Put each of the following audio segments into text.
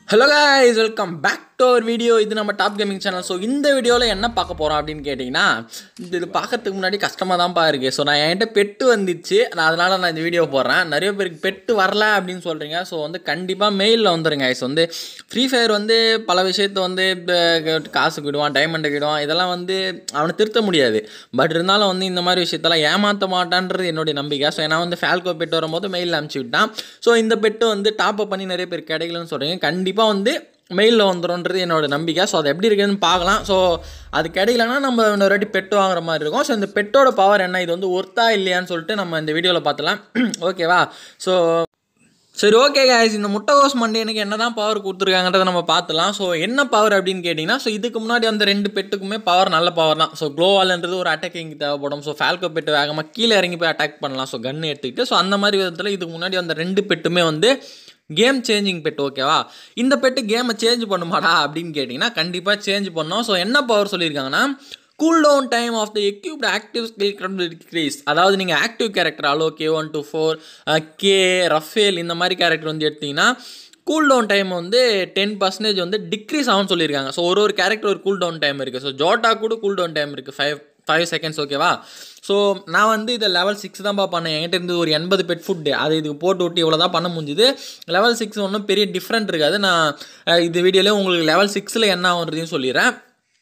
hello guys welcome back to our video இது நம்ம top gaming channel so இந்த வீடியோவில் என்ன பார்க்க போகிறோம் அப்படின்னு கேட்டிங்கன்னா இது இது பார்க்கறதுக்கு முன்னாடி கஷ்டமாக தான்ப்பா இருக்குது ஸோ நான் என்கிட்ட பெட்டு வந்துச்சு நான் அதனால் நான் இந்த வீடியோ போடுறேன் நிறைய பேருக்கு பெட்டு வரல அப்படின்னு சொல்கிறீங்க ஸோ வந்து கண்டிப்பாக மெயிலில் வந்துருங்க guys வந்து ஃப்ரீ ஃபயர் வந்து பல விஷயத்தை வந்து இப்ப காசுக்கு விடுவான் டைமண்டுக்கு விடுவான் இதெல்லாம் வந்து அவனை திருத்த முடியாது பட் இருந்தாலும் வந்து இந்த மாதிரி விஷயத்தெல்லாம் ஏமாற்ற மாட்டான்றது என்னுடைய நம்பிக்கை ஸோ நான் வந்து ஃபேல்கோ பெட்டு வரும்போது மெயிலில் அனுப்பிச்சி விட்டான் ஸோ இந்த பெட்டு வந்து டாப் அப் பண்ணி நிறைய பேர் கிடைக்கலன்னு சொல்கிறீங்க கண்டிப்பாக வந்து மெயிலில் வந்துடும்ன்றது என்னோட நம்பிக்கை ஸோ அது எப்படி இருக்குதுன்னு பார்க்கலாம் ஸோ அது கிடைக்கலனா நம்ம இன்னொரு வாட்டி பெட்டு வாங்குற மாதிரி இருக்கும் ஸோ இந்த பெட்டோட பவர் என்ன இது வந்து ஒர்த்தா இல்லையான்னு சொல்லிட்டு நம்ம இந்த வீடியோவில் பார்த்தலாம் ஓகேவா ஸோ சரி ஓகே guys இந்த முட்டைகோஸ் மண்டியனுக்கு என்ன தான் பவர் கொடுத்துருக்காங்கன்றதை நம்ம பார்த்துலாம் ஸோ என்ன பவர் அப்படின்னு கேட்டிங்கன்னா ஸோ இதுக்கு முன்னாடி அந்த ரெண்டு பெட்டுக்குமே பவர் நல்ல பவர் தான் ஸோ க்ளோவால்ன்றது ஒரு அட்டாக்கிங் தேவைப்படும் ஸோ ஃபால்கோ பெட்டு வேகமாக கீழே இறங்கி போய் அட்டாக் பண்ணலாம் ஸோ கன் எடுத்துக்கிட்டு ஸோ அந்த மாதிரி விதத்தில் இதுக்கு முன்னாடி அந்த ரெண்டு பெட்டுமே வந்து கேம் சேஞ்சிங் பெட் ஓகேவா இந்த பெட்டு கேமை சேஞ்ச் பண்ணுமாடா அப்படின்னு கேட்டிங்கன்னா கண்டிப்பாக சேஞ்ச் பண்ணோம் ஸோ என்ன பவர் சொல்லியிருக்காங்கன்னா cool down time of the equipped active skill decrease அதாவது நீங்கள் active character Alok K one two four K Rafael இந்த மாதிரி கேரக்டர் வந்து எடுத்தீங்கன்னா கூல் டவுன் டைம் வந்து டென் பர்சன்டேஜ் வந்து டிக்ரீஸ் ஆகும்னு சொல்லியிருக்காங்க ஸோ ஒரு ஒரு கேரக்டர் ஒரு கூல் டவுன் டைம் இருக்குது ஸோ ஜோட்டா கூட கூல் டவுன் டைம் இருக்குது ஃபைவ் ஃபைவ் செகண்ட்ஸ் ஓகேவா ஸோ நான் வந்து இதை லெவல் சிக்ஸ் தான்ப்பா பண்ணேன் என்கிட்ட இருந்து ஒரு எண்பது பெட் ஃபுட்டு அது இதுக்கு போட்டு விட்டு இவ்வளோ தான் பண்ண முடிஞ்சுது லெவல் சிக்ஸ் ஒன்றும் பெரிய டிஃப்ரெண்ட் இருக்காது நான் அஹ், இந்த வீடியோலேயே உங்களுக்கு லெவல் சிக்ஸில் என்ன ஆகுன்றதையும் சொல்லிடுறேன்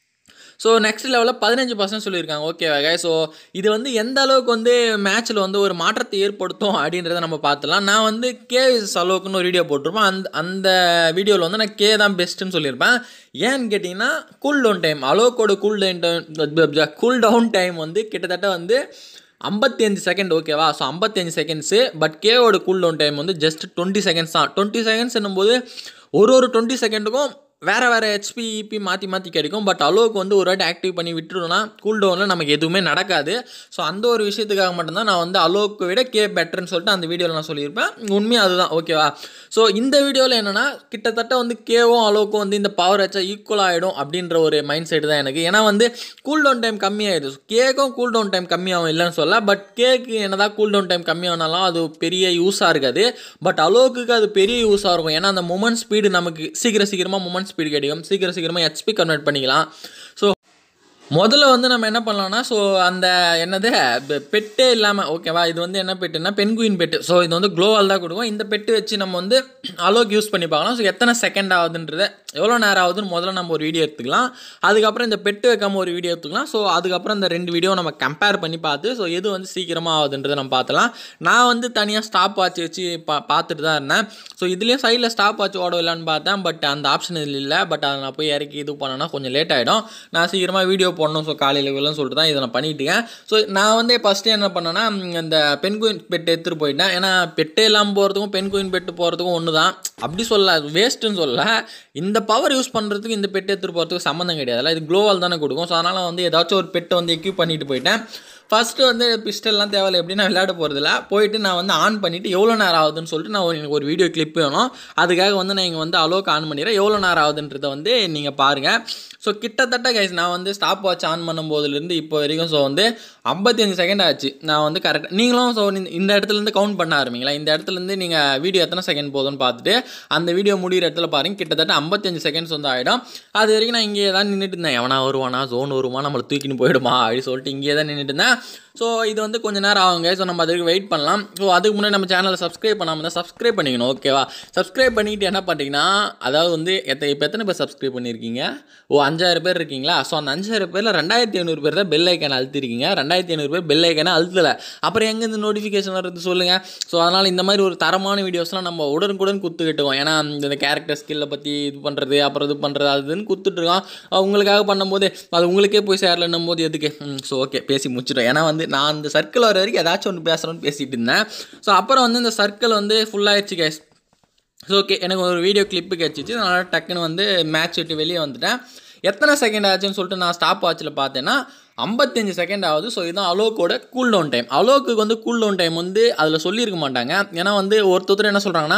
ஸோ நெக்ஸ்ட் லெவலில் பதினஞ்சு பர்சன்ட் சொல்லியிருக்காங்க ஓகேவா ஸோ இது வந்து எந்த அளவுக்கு வந்து மேட்ச்சில் வந்து ஒரு மாற்றத்தை ஏற்படுத்தும் அப்படின்றத நம்ம பார்த்துலாம் நான் வந்து கே அளவுக்குன்னு ஒரு வீடியோ போட்டிருப்பேன் அந்த அந்த வீடியோவில் வந்து நான் கே தான் பெஸ்ட்டுன்னு சொல்லியிருப்பேன் ஏன்னு கேட்டிங்கன்னா கூல் டவுன் டைம் அலோக்கோட cool down cool down time வந்து கிட்டத்தட்ட வந்து ஐம்பத்தி அஞ்சு செகண்ட் ஓகேவா ஸோ ஐம்பத்தஞ்சு செகண்ட்ஸு பட் கேவோட கூல் டவுன் டைம் வந்து ஜஸ்ட் டுவெண்ட்டி செகண்ட்ஸ் தான் டுவெண்ட்டி செகண்ட்ஸ் என்னும்போது ஒரு ஒரு டுவெண்ட்டி செகண்டுக்கும் வேறு வேறு ஹெச்பி இபி மாற்றி மாற்றி கிடைக்கும் பட் அளவுக்கு வந்து ஒரு வாட்டி ஆக்டிவ் பண்ணி விட்டுருனா கூல் டவுனில் நமக்கு எதுவுமே நடக்காது ஸோ அந்த ஒரு விஷயத்துக்காக மட்டும்தான் நான் வந்து அளவுக்கு விட கே பெட்டர்னு சொல்லிட்டு அந்த வீடியோவில் நான் சொல்லியிருப்பேன் உண்மையாக அதுதான் ஓகேவா ஸோ இந்த வீடியோவில் என்னென்னா கிட்டத்தட்ட வந்து கேவும் அளவுக்கும் வந்து இந்த பவர் வச்சா ஈக்குவல் ஆகிடும் அப்படின்ற ஒரு மைண்ட் செட் தான் எனக்கு ஏன்னா வந்து கூல் டவுன் டைம் கம்மியாகிடுது கேக்கும் கூல் டவுன் டைம் கம்மியாகும் இல்லைன்னு சொல்ல பட் கேக்கு என்னதான் கூல் டவுன் டைம் கம்மியானாலும் அது பெரிய யூஸாக இருக்காது பட் அளவுக்கு அது பெரிய யூஸாக இருக்கும் ஏன்னா அந்த மூமெண்ட் ஸ்பீடு நமக்கு சீக்கிரம் சீக்கிரமாக மூமெண்ட் ஸ்பீடு கிடைக்கும் சீக்கிரம் சீக்கிரமாக ஹெச்பி கன்வெர்ட் பண்ணிக்கலாம் ஸோ முதல்ல வந்து நம்ம என்ன பண்ணலாம்னா ஸோ அந்த என்னது பெ- பெட்டே இல்லாமல் ஓகேவா இது வந்து என்ன பெட்டுனா பென்குயின் பெட்டு ஸோ இது வந்து க்ளோவால் தான் கொடுக்கும் இந்த பெட்டு வச்சு நம்ம வந்து அலோக்கு யூஸ் பண்ணி பார்க்கலாம் ஸோ எத்தனை செகண்ட் ஆகுதுன்றத எவ்வளோ நேரம் ஆகுதுன்னு முதல்ல நம்ம ஒரு வீடியோ எடுத்துக்கலாம் அதுக்கப்புறம் இந்த பெட்டு வைக்காம ஒரு வீடியோ எடுத்துக்கலாம் ஸோ அதுக்கப்புறம் இந்த ரெண்டு வீடியோ நம்ம கம்பேர் பண்ணி பார்த்து ஸோ எது வந்து சீக்கிரமாக ஆகுதுன்றதை நம்ம பார்த்தலாம் நான் வந்து தனியாக ஸ்டாப் வாட்ச் வச்சு பா பார்த்துட்டு தான் இருந்தேன் ஸோ இதுலேயும் சைடில் ஸ்டாப் வாட்ச் ஓட இல்லைன்னு பார்த்தேன் பட் அந்த ஆப்ஷன் இதில் இல்லை பட் அதை நான் போய் இறக்கி இது பண்ணேன்னா கொஞ்சம் லேட் ஆகிடும் நான் சீக்கிரமாக வீடியோ போடணும் ஸோ காலையில் இல்லைன்னு சொல்லிட்டு தான் இதை நான் பண்ணிட்டேன் ஸோ நான் வந்து ஃபஸ்ட்டு என்ன பண்ணேன்னா ம், இந்த பெண் குயின் பெட்டு எடுத்துகிட்டு போயிட்டேன் ஏன்னா பெட்டே இல்லாமல் போகிறதுக்கும் பெண் குயின் பெட்டு போகிறதுக்கும் ஒன்று தான் அப்படி சொல்ல வேஸ்ட்டுன்னு சொல்ல இந்த பவர் யூஸ் பண்ணுறதுக்கு இந்த பெட்டு எடுத்துகிட்டு போகிறதுக்கு சம்மந்தம் கிடையாதுல்ல இது க்ளோவால் தானே கொடுக்கும் ஸோ அதனால் வந்து ஏதாச்சும் ஒரு பெட்டை வந்து எக்யூப் பண்ணிட்டு போயிட்டேன் ஃபஸ்ட்டு வந்து பிஸ்டல்லாம் தேவையில்ல எப்படி நான் விளையாட போகிறதில்ல போயிட்டு நான் வந்து ஆன் பண்ணிவிட்டு எவ்வளோ நேரம் ஆகுதுன்னு சொல்லிட்டு நான் ஒரு- எனக்கு ஒரு வீடியோ கிளிப் வேணும் அதுக்காக வந்து நான் இங்கே வந்து அலோக்கு ஆன் பண்ணிடுறேன் எவ்வளோ நேரம் ஆகுதுன்றதை வந்து நீங்கள் பாருங்கள் ஸோ கிட்டத்தட்ட கைஸ் நான் வந்து ஸ்டாப் வாட்ச் ஆன் பண்ணும்போதுலேருந்து இப்போ வரைக்கும் ஸோ வந்து ஐம்பத்தஞ்சு செகண்ட் ஆச்சு நான் வந்து கரெக்டாக நீங்களும் ஸோ இந்த இடத்துலேருந்து கவுண்ட் பண்ண ஆரம்பிங்களா இந்த இடத்துலேருந்து நீங்கள் வீடியோ எத்தனை செகண்ட் போகுதுன்னு பார்த்துட்டு அந்த வீடியோ முடிகிற இடத்துல பாருங்க கிட்டத்தட்ட ஐம்பத்தஞ்சு செகண்ட்ஸ் வந்து ஆகிடும் அது வரைக்கும் நான் இங்கே தான் நின்றுட்டு இருந்தேன் எவனா வருவானா ஜோன் வருமா நம்மளை தூக்கின்னு போயிடுமா அப்படின்னு சொல்லிட்டு இங்கே தான் நின்றுட்டு இருந்தேன் ஸோ இது வந்து கொஞ்ச நேரம் ஆகுங்க ஸோ நம்ம அதுக்கு வெயிட் பண்ணலாம் ஸோ அதுக்கு முன்னாடி நம்ம சேனலை சப்ஸ்கிரைப் பண்ணாமல் தான் சப்ஸ்கிரைப் பண்ணிக்கணும் ஓகேவா சப்ஸ்கிரைப் பண்ணிட்டு என்ன பண்ணுறீங்கன்னா அதாவது வந்து எத்த இப்போ எத்தனை பேர் சப்ஸ்கிரைப் பண்ணியிருக்கீங்க ஓ அஞ்சாயிரம் பேர் இருக்கீங்களா ஸோ அந்த அஞ்சாயிரம் பேரில் ரெண்டாயிரத்தி ஐநூறு பேர் தான் பெல் ஐக்கானை அழுத்திருக்கீங்க ரெண்டாயிரத்தி ஐநூறு பேர் பெல் ஐக்கானை அழுத்தலை அப்புறம் எங்கே இந்த நோட்டிஃபிகேஷன் வருது சொல்லுங்கள் ஸோ அதனால் இந்த மாதிரி ஒரு தரமான வீடியோஸ்லாம் நம்ம உடனுக்குடன் குத்துக்கிட்டுவோம் ஏன்னா இந்த கேரக்டர் ஸ்கில்லை பற்றி இது பண்ணுறது அப்புறம் இது பண்ணுறது அது இதுன்னு குத்துட்ருக்கோம் உங்களுக்காக பண்ணும்போது அது உங்களுக்கே போய் சேரலன்னும் போது எதுக்கு ஸோ ஓகே பேசி முடிச்சிட்டோம் ஏன்னா வந்து நான் அந்த சர்க்கிள் வர வரைக்கும் ஏதாச்சும் ஒன்று பேசுகிறோன்னு பேசிகிட்டு இருந்தேன் ஸோ அப்புறம் வந்து இந்த சர்க்கிள் வந்து ஃபுல்லாகிடுச்சு கேஸ் ஸோ ஓகே எனக்கு ஒரு வீடியோ கிளிப்பு கிடச்சிச்சு அதனால் டக்குன்னு வந்து மேட்ச் விட்டு வெளியே வந்துட்டேன் எத்தனை செகண்ட் ஆச்சுன்னு சொல்லிட்டு நான் ஸ்டாப் வாட்சில் பார்த்தேன்னா ஐம்பத்தஞ்சு செகண்ட் ஆகுது ஸோ இதுதான் அலோக்கோட கூல் டவுன் டைம் அலோக்கு வந்து கூல் டவுன் டைம் வந்து அதில் சொல்லியிருக்க மாட்டாங்க ஏன்னா வந்து ஒருத்தர் என்ன சொல்கிறாங்கன்னா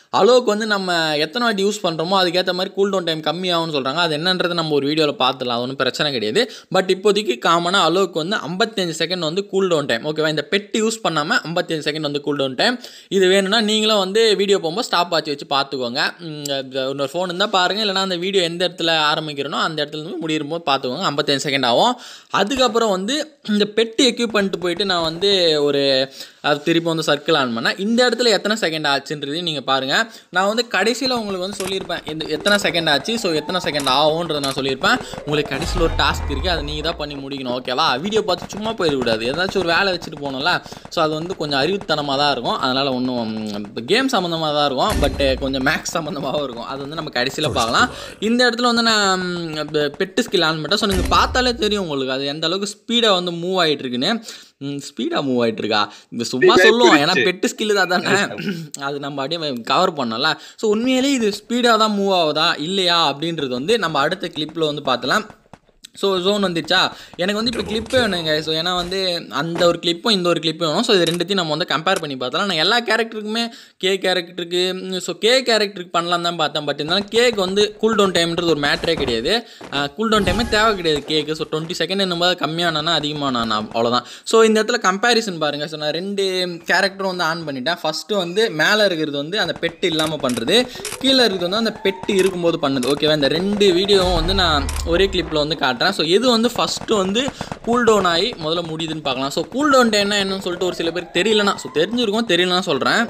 அலோக்கு வந்து நம்ம எத்தனை வாட்டி யூஸ் பண்ணுறோமோ அதுக்கேற்ற மாதிரி கூல் டவுன் டைம் கம்மியாகும்னு சொல்கிறாங்க அது என்னன்றது நம்ம ஒரு வீடியோவில் பார்த்துலாம் அது ஒன்றும் பிரச்சனை கிடையாது பட் இப்போதைக்கு காமனாக அலோக்கு வந்து ஐம்பத்தஞ்சு செகண்ட் வந்து கூல் டவுன் டைம் ஓகேவா இந்த பெட் யூஸ் பண்ணாமல் ஐம்பத்தஞ்சு செகண்ட் வந்து கூல் டவுன் டைம் இது வேணும்னா நீங்களும் வந்து வீடியோ போகும்போது ஸ்டாப் வாட்ச் வச்சு பார்த்துக்கோங்க உம், அது இன்னொரு ஃபோன் இருந்தால் பாருங்கள் இல்லைனா அந்த வீடியோ எந்த இடத்துல ஆரம்பிக்கிறனோ அந்த இடத்துல இருந்து முடியும் போது பார்த்துக்கோங்க ஐம்பத்தஞ்சு செகண்ட் ஆகும் அதுக்கப்புறம் வந்து இந்த பெட்டு எக்யூப் பண்ணிட்டு போயிட்டு நான் வந்து ஒரு அது திருப்பி வந்து சர்க்கிள் ஆன் பண்ணேன் இந்த இடத்துல எத்தனை செகண்ட் ஆச்சுன்றதையும் நீங்கள் பாருங்கள் நான் வந்து கடைசியில் உங்களுக்கு வந்து சொல்லியிருப்பேன் இந்த எத்தனை செகண்ட் ஆச்சு ஸோ எத்தனை செகண்ட் ஆகும்ன்றதை நான் சொல்லியிருப்பேன் உங்களுக்கு கடைசியில் ஒரு டாஸ்க் இருக்குது அதை நீங்கள் தான் பண்ணி முடிக்கணும் ஓகேவா வீடியோ பார்த்து சும்மா போயிடக்கூடாது ஏதாச்சும் ஒரு வேலை வச்சுட்டு போகணும்ல ஸோ அது வந்து கொஞ்சம் அறிவுத்தனமாக தான் இருக்கும் அதனால் ஒன்றும் கேம் சம்மந்தமாக தான் இருக்கும் பட் கொஞ்சம் மேக்ஸ் சம்மந்தமாகவும் இருக்கும் அது வந்து நம்ம கடைசியில் பார்க்கலாம் இந்த இடத்துல வந்து நான் பெட்டு ஸ்கில் ஆன் பண்ணிட்டேன் ஸோ நீங்கள் பார்த்தாலே தெரியும் உங்களுக்கு அது எந்த அளவுக்கு ஸ்பீடாக வந்து மூவ் ஆகிட்டு இருக்குன்னு ஸ்பீடாக மூவ் ஆகிட்டு இருக்கா இந்த சும்மா சொல்லுவோம் ஏன்னா பெட்டு ஸ்கில்லு தான் தானே அது நம்ம அப்படியே கவர் பண்ணோம்ல ஸோ உண்மையிலேயே இது ஸ்பீடாக தான் மூவ் ஆகுதா இல்லையா அப்படின்றது வந்து நம்ம அடுத்த கிளிப்பில் வந்து பார்த்தலாம் ஸோ ஜோன் வந்துச்சா எனக்கு வந்து இப்போ கிளிப்பு வேணுங்க ஸோ ஏன்னா வந்து அந்த ஒரு கிளிப்பும் இந்த ஒரு கிளிப்பும் வேணும் ஸோ இது ரெண்டுத்தையும் நம்ம வந்து கம்பேர் பண்ணி பார்த்தலாம் நான் எல்லா கேரக்டருக்குமே கே கேரக்டருக்கு ஸோ கே கேரக்டருக்கு பண்ணலாம் தான் பார்த்தேன் பட் இருந்தாலும் கேக்கு வந்து கூல் டவுன் டைம்ன்றது ஒரு மேட்ரே கிடையாது கூல் டவுன் டைமே தேவை கிடையாது கேக்கு ஸோ டுவெண்ட்டி செகண்ட் என்னும்போது கம்மியானா அதிகமானா அவ்வளோதான் ஸோ இந்த இடத்துல கம்பேரிசன் பாருங்கள் ஸோ நான் ரெண்டு கேரக்டரும் வந்து ஆன் பண்ணிட்டேன் ஃபஸ்ட்டு வந்து மேலே இருக்கிறது வந்து அந்த பெட்டு இல்லாமல் பண்ணுறது கீழே இருக்கிறது வந்து அந்த பெட்டு இருக்கும்போது பண்ணுது ஓகேவா இந்த ரெண்டு வீடியோவும் வந்து நான் ஒரே கிளிப்பில் வந்து காட்டுறேன் ஸோ எது வந்து ஃபஸ்ட்டு வந்து கூல் டவுன் ஆகி முதல்ல முடியுதுன்னு பார்க்கலாம் ஸோ கூல் டவுன் டைம்னா என்னன்னு சொல்லிட்டு ஒரு சில பேருக்கு தெரியலனா ஸோ தெரிஞ்சிருக்கும் தெரியலனா சொல்கிறேன்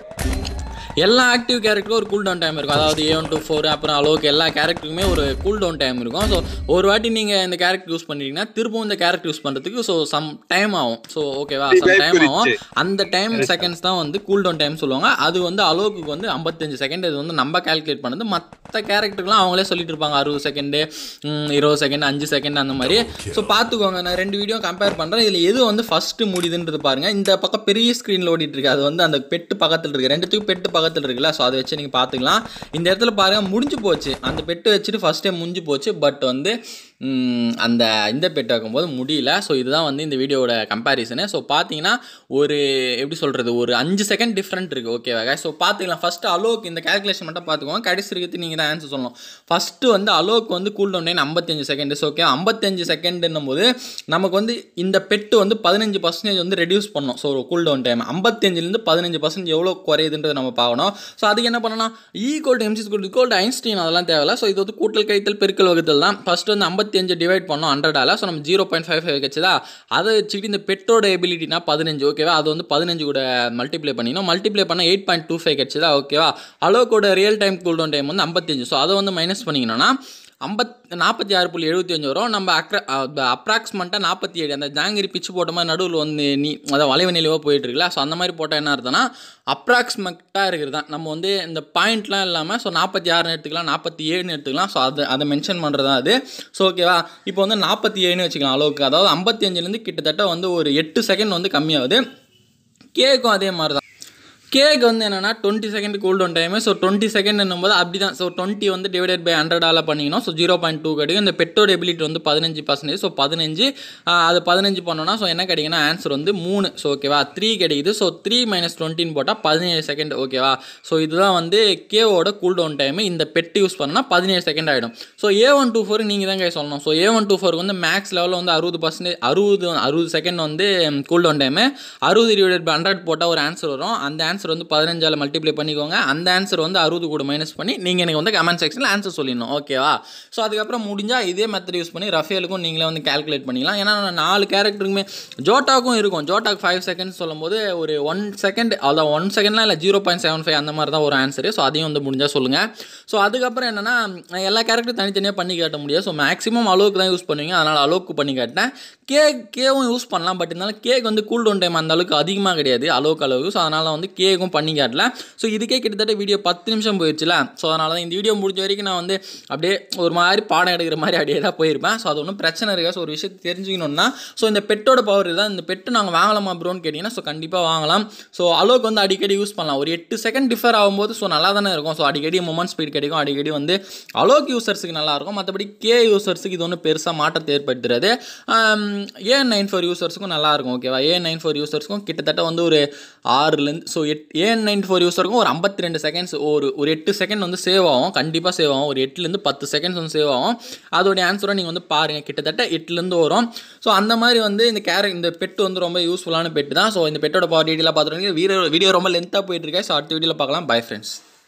எல்லா ஆக்டிவ் கேரக்டரும் ஒரு கூல் டவுன் டைம் இருக்கும் அதாவது ஏ ஒன் டூ ஃபோர் அப்புறம் அளவுக்கு எல்லா கேரக்டருக்குமே ஒரு கூல் டவுன் டைம் இருக்கும் ஸோ ஒரு வாட்டி நீங்கள் இந்த கேரக்டர் யூஸ் பண்ணிட்டீங்கன்னா திரும்பவும் இந்த கேரக்டர் யூஸ் பண்ணுறதுக்கு ஸோ சம் டைம் ஆகும் ஸோ ஓகேவா சம் டைம் ஆகும் அந்த டைம் செகண்ட்ஸ் தான் வந்து கூல் டவுன் டைம் சொல்லுவாங்க அது வந்து அளவுக்கு வந்து ஐம்பத்தஞ்சு செகண்ட் இது வந்து நம்ம கால்குலேட் பண்ணது மற்ற கேரக்டருக்குலாம் அவங்களே சொல்லிட்டு இருப்பாங்க அறுபது செகண்டு இருபது செகண்ட் அஞ்சு செகண்ட் அந்த மாதிரி ஸோ பார்த்துக்கோங்க நான் ரெண்டு வீடியோ கம்பேர் பண்ணுறேன் இதில் எது வந்து ஃபஸ்ட்டு முடியுதுன்றது பாருங்கள் இந்த பக்கம் பெரிய ஸ்க்ரீனில் ஓடிட்டு இருக்கு அது வந்து அந்த பெட்டு பக்கத்தில் இருக்கு ரெண்டுத்துக்கும் பெட்டு பக்கத்தில் இருக்குல்ல ஸோ அதை வச்சு நீங்கள் பார்த்துக்கலாம் இந்த இடத்துல பாருங்கள் முடிஞ்சு போச்சு அந்த பெட்டு வச்சுட்டு ஃபஸ்ட்டே முடிஞ்சு போச்சு பட் வந்து ம், அந்த இந்த பெட் வைக்கும்போது முடியல ஸோ இதுதான் வந்து இந்த வீடியோவோட கம்பேரிசனு ஸோ பார்த்தீங்கன்னா ஒரு எப்படி சொல்கிறது ஒரு அஞ்சு செகண்ட் டிஃப்ரெண்ட் இருக்குது ஓகேவா ஸோ பார்த்துக்கலாம் ஃபஸ்ட்டு அலோக்கு இந்த கேல்குலேஷன் மட்டும் பார்த்துக்கோங்க கடைசி இருக்கிறது நீங்கள் தான் ஆன்சர் சொல்லணும் ஃபஸ்ட்டு வந்து அலோக்கு வந்து கூல் டவுன் டைம் ஐம்பத்தஞ்சு செகண்ட் ஸோ ஓகே ஐம்பத்தஞ்சு செகண்ட்னும் போது நமக்கு வந்து இந்த பெட்டு வந்து பதினஞ்சு பர்சன்டேஜ் வந்து ரெடியூஸ் பண்ணோம் ஸோ கூல் டவுன் டைம் ஐம்பத்தஞ்சிலேருந்து பதினஞ்சு பர்சன்ட் எவ்வளோ குறையுதுன்றது நம்ம பார்க்கணும் ஸோ அதுக்கு என்ன பண்ணணும் equal to m c square equal to Einstein அதெல்லாம் தேவையில்ல ஸோ இது வந்து கூட்டல் கழித்தல் பெருக்கல் வகுத்தல் தான் ஃபஸ்ட்டு வந்து ஐம்பத்தஞ்சு டிவைட் பண்ணோம் ஹண்ட்ரடால ஸோ நம்ம ஜீரோ பாயிண்ட் ஃபைவ் ஃபைவ் வச்சுதா அதை வச்சுக்கிட்டு இந்த பெட்டோட எபிலிட்டினா பதினஞ்சு ஓகேவா அது வந்து பதினஞ்சு கூட மல்டிப்ளை பண்ணினோம் மல்டிப்ளை பண்ணால் எயிட் பாயிண்ட் டூ ஃபைவ் கிடச்சிதா ஓகேவா அளவுக்கோட real time cool down time வந்து ஐம்பத்தஞ்சு ஸோ அதை வந்து மைனஸ் பண்ணிக்கணும்னா ஐம்பத் நாற்பத்தி ஆறு புள்ளி எழுபத்தி அஞ்சு வரும் நம்ம அக்ர அப்ராக்சிமெண்ட்டாக நாற்பத்தி ஏழு அந்த ஜாங்கிரி பிச்சு போட்ட மாதிரி நடுவில் வந்து நீ அதாவது வளைவு நிலைவாக போயிட்டு இருக்குல்ல ஸோ அந்த மாதிரி போட்டால் என்ன அர்த்தம்னா அப்ராக்சிமேட்டாக இருக்கிறது தான் நம்ம வந்து இந்த பாயிண்ட்லாம் இல்லாமல் ஸோ நாற்பத்தி ஆறுன்னு எடுத்துக்கலாம் நாற்பத்தி ஏழுன்னு எடுத்துக்கலாம் ஸோ அதை அதை மென்ஷன் பண்ணுறது தான் அது ஸோ ஓகேவா இப்போ வந்து நாற்பத்தி ஏழுன்னு வச்சுக்கலாம் அளவுக்கு அதாவது ஐம்பத்தி அஞ்சுலேருந்து கிட்டத்தட்ட வந்து ஒரு எட்டு செகண்ட் வந்து கம்மியாகுது கேக்கும் அதே மாதிரி தான் கேக் வந்து என்னென்னா twenty second cool down time so twenty second என்னும்போது அப்படி தான் ஸோ டுவெண்ட்டி வந்து டிவைடட் பை ஹண்ட்ரடால் பண்ணிக்கணும் ஸோ ஜீரோ பாயிண்ட் டூ கிடைக்கும் இந்த பெட்டோட எபிலிட்டி வந்து பதினஞ்சு பர்சன்டேஜ் ஸோ பதினஞ்சு ஆஹ், அது பதினஞ்சு பண்ணோன்னா ஸோ என்ன கிடைக்குன்னா ஆன்சர் வந்து மூணு ஸோ ஓகேவா த்ரீ கிடைக்குது ஸோ த்ரீ மைனஸ் டுவெண்ட்டின்னு போட்டால் பதினேழு செகண்ட் ஓகேவா ஸோ இதுதான் வந்து கேவோட கூல் டவுன் டைமு இந்த பெட் யூஸ் பண்ணால் பதினேழு செகண்ட் ஆகிடும் so A one two four நீங்கள் தான் கை சொல்லணும் ஸோ ஏ ஒன் டூ ஃபோருக்கு வந்து மேக்ஸ் லெவலில் வந்து அறுபது பர்சன்டேஜ் அறுபது அறுபது செகண்ட் வந்து கூல் டவுன் டைமு அறுபது டிவைடட் பை ஹண்ட்ரட் போட்டால் ஒரு ஆன்சர் வரும் அந்த ஆன்சர் வந்து பதினஞ்சால் மல்டிப்ளை பண்ணிக்கோங்க அந்த ஆன்சர் வந்து அறுபது கூட மைனஸ் பண்ணி நீங்கள் எனக்கு வந்து கமெண்ட் செக்ஷனில் ஆன்சர் சொல்லிடணும் ஓகேவா ஸோ அதுக்கப்புறம் முடிஞ்சால் இதே மெத்தட் யூஸ் பண்ணி ரஃபேலுக்கும் நீங்களே வந்து கால்குலேட் பண்ணிக்கலாம் ஏன்னா நான் நாலு கேரக்டருக்குமே ஜோட்டாக்கும் இருக்கும் ஜோட்டாக்கு ஃபைவ் செகண்ட்ஸ் சொல்லும்போது ஒரு ஒன் செகண்ட் அதான் ஒன் செகண்ட்லாம் இல்லை ஜீரோ பாயிண்ட் செவன் ஃபைவ் அந்த மாதிரி தான் ஒரு ஆன்சரு ஸோ அதையும் வந்து முடிஞ்சால் சொல்லுங்கள் ஸோ அதுக்கப்புறம் என்னென்னா எல்லா கேரக்டரும் தனித்தனியாக பண்ணி காட்ட முடியாது ஸோ மேக்ஸிமம் அளவுக்கு தான் யூஸ் பண்ணுவீங்க அதனால் அளவுக்கு பண்ணி காட்டினேன் கேக் கேவும் யூஸ் பண்ணலாம் பட் இருந்தாலும் கேக் வந்து கூல் டவுன் டைம் அந்த அளவுக்கு அதிகமாக கிடையாது அளவுக்கு அளவுக்கு ஸோ அதனால் வந்து கேக்கும் பண்ணி காட்டல ஸோ இதுக்கே கிட்டத்தட்ட வீடியோ பத்து நிமிஷம் போயிடுச்சுல ஸோ அதனால தான் இந்த வீடியோ முடிஞ்ச வரைக்கும் நான் வந்து அப்படியே ஒரு மாதிரி பாடம் எடுக்கிற மாதிரி அப்படியே தான் போயிருப்பேன் ஸோ அது ஒன்றும் பிரச்சனை இருக்கா ஸோ ஒரு விஷயத்தை தெரிஞ்சுக்கணும்னா ஸோ இந்த பெட்டோட பவர் தான் இந்த பெட்டு நாங்கள் வாங்கலாமா ப்ரோன்னு கேட்டிங்கன்னா ஸோ கண்டிப்பாக வாங்கலாம் ஸோ அளவுக்கு வந்து அடிக்கடி யூஸ் பண்ணலாம் ஒரு எட்டு செகண்ட் டிஃபர் ஆகும்போது ஸோ நல்லா தானே இருக்கும் ஸோ அடிக்கடி மொமெண்ட் ஸ்பீட் கிடைக்கும் அடிக்கடி வந்து அளவுக்கு யூசர்ஸுக்கு நல்லா இருக்கும் மற்றபடி கே யூசர்ஸுக்கு இது ஒன்றும் பெருசாக மாற்றத்தை ஏற்படுத்துறது ஏ நைன் ஃபோர் யூசர்ஸுக்கும் நல்லா இருக்கும் ஓகேவா ஏ நைன் ஃபோர் யூசர்ஸுக்கும் கிட்டத்தட்ட வந்து ஒரு ஆறுலேருந்து ஸோ எட் ஏஎன் நைன்டி ஃபோர் யூஸருக்கும் ஒரு ஐம்பத்தி ரெண்டு செகண்ட்ஸ் ஒரு ஒரு எட்டு செகண்ட் வந்து சேவ் ஆகும் கண்டிப்பாக சேவ் ஆகும் ஒரு எட்டுலேருந்து பத்து செகண்ட்ஸ் வந்து சேவ் ஆகும் அதோடைய ஆன்சரை நீங்கள் வந்து பாருங்கள் கிட்டத்தட்ட எட்டுலேருந்து வரும் ஸோ அந்த மாதிரி வந்து இந்த கேர இந்த பெட்டு வந்து ரொம்ப யூஸ்ஃபுல்லான பெட்டு தான் ஸோ இந்த பெட்டோட பவர் டீட்டெயிலாக பார்த்துருக்கீங்க வீடியோ வீடியோ ரொம்ப லென்த்தாக போயிட்டு இருக்கேன் ஸோ அடுத்த வீடியோவில் பார்க்கலாம் பை ஃப்ரெண்ட்ஸ்